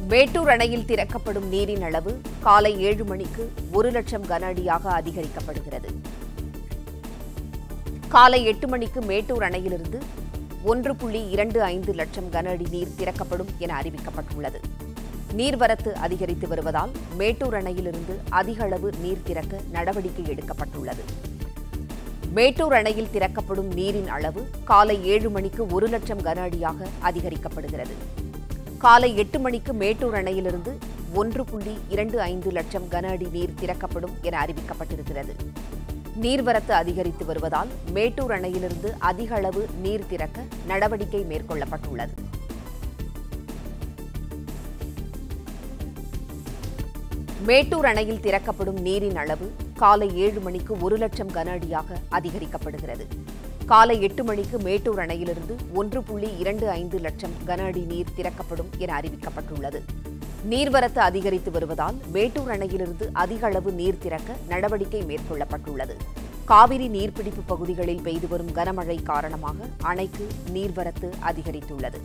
மேட்டூர் அணையில் திறக்கப்படும் நீரின் அளவு காலை ஏழு மணிக்கு ஒரு லட்சம் கன அடியாக அதிகரிக்கப்படுகிறது காலை எட்டு மணிக்கு மேட்டூர் அணையிலிருந்து ஒன்று புள்ளி இரண்டு ஐந்து லட்சம் கன அடி நீர் திறக்கப்படும் என அறிவிக்கப்பட்டுள்ளது நீர்வரத்து அதிகரித்து வருவதால் மேட்டூர் அணையிலிருந்து அதிக அளவு நீர் திறக்க நடவடிக்கை எடுக்கப்பட்டுள்ளது மேட்டூர் அணையில் திறக்கப்படும் நீரின் அளவு காலை ஏழு மணிக்கு ஒரு லட்சம் கன அடியாக அதிகரிக்கப்படுகிறது காலை எட்டு மணிக்கு மேட்டூர் அணையிலிருந்து ஒன்று புள்ளி இரண்டு ஐந்து லட்சம் கன அடி நீர் திறக்கப்படும் என அறிவிக்கப்பட்டிருக்கிறது நீர்வரத்து அதிகரித்து வருவதால் மேட்டூர் அணையிலிருந்து அதிக அளவு நீர் திறக்க நடவடிக்கை மேற்கொள்ளப்பட்டுள்ளது மேட்டூர் அணையில் திறக்கப்படும் நீரின் அளவு காலை ஏழு மணிக்கு ஒரு லட்சம் கன அடியாக அதிகரிக்கப்படுகிறது காலை எட்டு மணிக்கு மேட்டூர் அணையிலிருந்து ஒன்று புள்ளி இரண்டு ஐந்து லட்சம் கன அடி நீர் திறக்கப்படும் என அறிவிக்கப்பட்டுள்ளது நீர்வரத்து அதிகரித்து வருவதால் மேட்டூர் அணையிலிருந்து அதிக அளவு நீர் திறக்க நடவடிக்கை மேற்கொள்ளப்பட்டுள்ளது காவிரி நீர்பிடிப்பு பகுதிகளில் பெய்து வரும் கனமழை காரணமாக அணைக்கு நீர்வரத்து அதிகரித்துள்ளது